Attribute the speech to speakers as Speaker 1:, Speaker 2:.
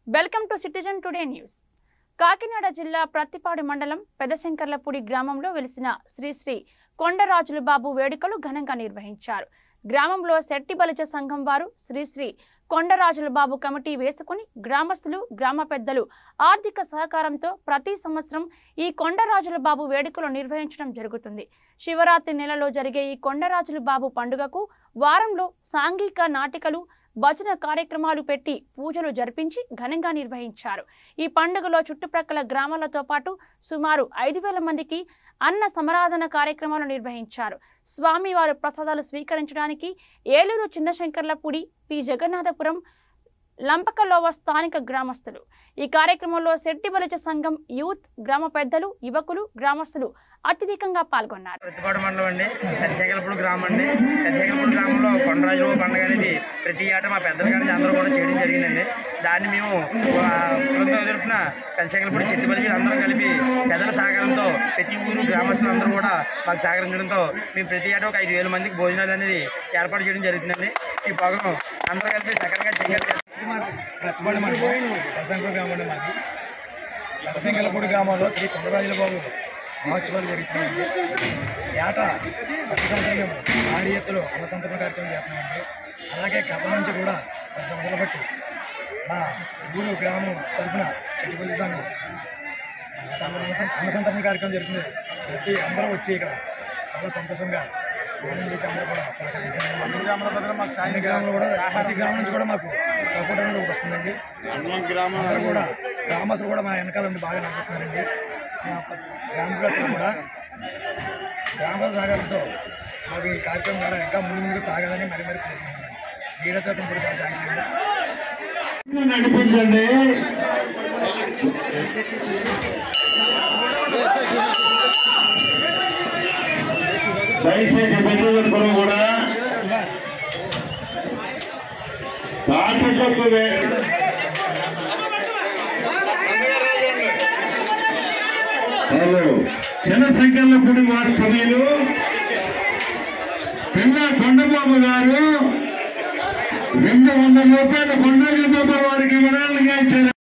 Speaker 1: welcome to citizen today news Kakinada జిల్లా ప్రత్తిపాడు మండలం పెదశంకర్లపూడి గ్రామంలో వెలిసిన శ్రీ శ్రీ కొండరాజుల బాబు వేడుకలు ఘనంగా నిర్వహించారు గ్రామంలో శెట్టి బలిజ సంఘం వారు శ్రీ శ్రీ కొండరాజుల బాబు కమిటీ వేసుకుని గ్రామస్తులు గ్రామ పెద్దలు ఆర్థిక సహకారంతో ప్రతి సంవత్సరం ఈ కొండరాజుల బాబు వేడుకలు నిర్వహించడం జరుగుతుంది శివరాత్రి నెలలో జరిగే ఈ కొండరాజుల బాబు పండుగకు వారంలో సాంఘిక నాటికలు భజన కార్యక్రమాలు పెట్టి పూజలు జరిపించి ఘనంగా నిర్వహించారు ఈ పండుగలో చుట్టుప్రక్కల గ్రామాలతో పాటు సుమారు ఐదు వేల మందికి అన్న సమరాధన కార్యక్రమాలు నిర్వహించారు స్వామివారు ప్రసాదాలు స్వీకరించడానికి ఏలూరు చిన్నశంకర్లపూడి పి జగన్నాథపురం లంపకలోవ స్థానిక గ్రామస్తులు ఈ కార్యక్రమంలో శెట్టి బలిజ సంఘం యూత్ గ్రామ పెద్దలు యువకులు గ్రామస్తులు అత్యధికంగా పాల్గొన్నారు
Speaker 2: ప్రతిపాడు మండలం అండి పెద్దశేఖరపూడి గ్రామం అండి పెద్దశేఖరపూడి గ్రామంలో కొండరాజుల పండుగ అనేది ప్రతి ఏటా మా పెద్దల కానీ అందరూ కూడా చేయడం జరిగిందండి దాన్ని మేము ఆ, కులంతో ఎదుర్కొన్న పెద్దశేఖరపూడి చెట్టుబలి అందరం కలిపి పెద్దల సహకారంతో ప్రతి ఊరు గ్రామస్తులు అందరూ కూడా మాకు సహకరించడంతో మేము ప్రతి ఏటా ఒక ఐదు వేల మందికి భోజనాలు అనేది ఏర్పాటు చేయడం జరుగుతుందండి ఈ ప్రోగ్రాం అందరూ కలిపి సకరంగా చేయగలిగారు
Speaker 3: ప్రతిపాడు మండలం పెసంకూరు గ్రామం అండి మాది పెసంకలపూడి గ్రామంలో శ్రీ కొండరాజుల బాబు మహోత్సవాలు జరుగుతున్నాయండి ఏటా ప్రతి సంవత్సరం మేము భారీ ఎత్తులో అన్న సంతరణ కార్యక్రమం చేస్తున్నామండి అలాగే గత నుంచి కూడా పది సంవత్సరాలు బట్టి మా ఊరు గ్రామం తరఫున చెట్టుపల్లి సంఘం సంఘం అన్న సంతరణ కార్యక్రమం జరుగుతుంది ప్రతి అందరూ వచ్చి ఇక్కడ చాలా సంతోషంగా భోజనం చేసి అందరూ కూడా సహకరించారు అన్ని గ్రామాల ప్రజలు మాకు అన్ని గ్రామంలో కూడా ప్రతి గ్రామం నుంచి కూడా మాకు సపోర్ట్ అనేది ఒకటి వస్తుందండి అందరూ కూడా గ్రామస్తులు కూడా మా వెనకాల ఉండి బాగా నడిపిస్తున్నారండి మా గ్రామ ప్రజలు కూడా గ్రామ సహకారంతో మాకు ఈ కార్యక్రమం ద్వారా ఇంకా ముందు ముందుకు సాగాలని మరి మరి కోరుకుంటున్నాను వీరతో కూడా చాలా థ్యాంక్ యూ
Speaker 4: నడిపించండి దయచేసి ప్రతి ఒక్కరు కూడా తాటికొక్క హలో చిన్న సంఖ్యలో పుడి వాస్తవ్యులు పిల్ల కొండబాబు గారు రెండు వందల రూపాయల కొండగిరి బాబు వారికి వివరాలుగా ఇచ్చారు